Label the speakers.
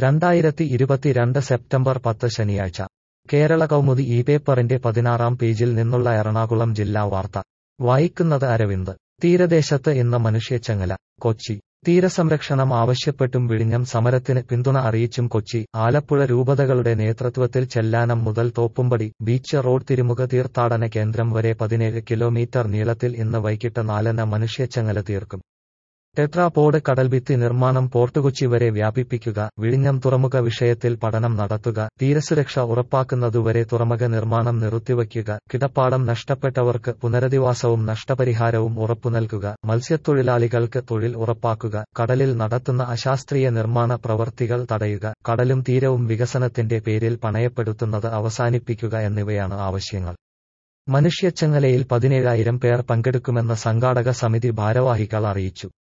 Speaker 1: രണ്ടായിരത്തി ഇരുപത്തിരണ്ട് സെപ്റ്റംബർ പത്ത് ശനിയാഴ്ച കേരള കൗമുദി ഈ പേപ്പറിന്റെ പതിനാറാം പേജിൽ നിന്നുള്ള എറണാകുളം ജില്ലാ വാർത്ത വായിക്കുന്നത് അരവിന്ദ് തീരദേശത്ത് ഇന്ന് മനുഷ്യച്ചങ്ങല കൊച്ചി തീരസംരക്ഷണം ആവശ്യപ്പെട്ടും വിഴിഞ്ഞം സമരത്തിന് പിന്തുണ അറിയിച്ചും കൊച്ചി ആലപ്പുഴ രൂപതകളുടെ നേതൃത്വത്തിൽ ചെല്ലാനം മുതൽ തോപ്പുംപടി ബീച്ച് റോഡ് തിരുമുഖ തീർത്ഥാടന കേന്ദ്രം വരെ പതിനേഴ് കിലോമീറ്റർ നീളത്തിൽ ഇന്ന് വൈകിട്ട് നാലിന് മനുഷ്യച്ചങ്ങല തീർക്കും ടെട്രാപോഡ് കടൽഭിത്തി നിർമ്മാണം പോർട്ടുകൊച്ചി വരെ വ്യാപിപ്പിക്കുക വിഴിഞ്ഞം തുറമുഖ വിഷയത്തിൽ പഠനം നടത്തുക തീരസുരക്ഷ ഉറപ്പാക്കുന്നതുവരെ തുറമുഖ നിർമ്മാണം നിർത്തിവയ്ക്കുക കിടപ്പാടം നഷ്ടപ്പെട്ടവർക്ക് പുനരധിവാസവും നഷ്ടപരിഹാരവും ഉറപ്പുനൽകുക മത്സ്യത്തൊഴിലാളികൾക്ക് തൊഴിൽ ഉറപ്പാക്കുക കടലിൽ നടത്തുന്ന അശാസ്ത്രീയ നിർമ്മാണ പ്രവർത്തികൾ തടയുക കടലും തീരവും വികസനത്തിന്റെ പേരിൽ പണയപ്പെടുത്തുന്നത് അവസാനിപ്പിക്കുക എന്നിവയാണ് ആവശ്യങ്ങൾ മനുഷ്യച്ചങ്ങലയിൽ പതിനേഴായിരം പേർ പങ്കെടുക്കുമെന്ന് സംഘാടക സമിതി ഭാരവാഹികൾ അറിയിച്ചു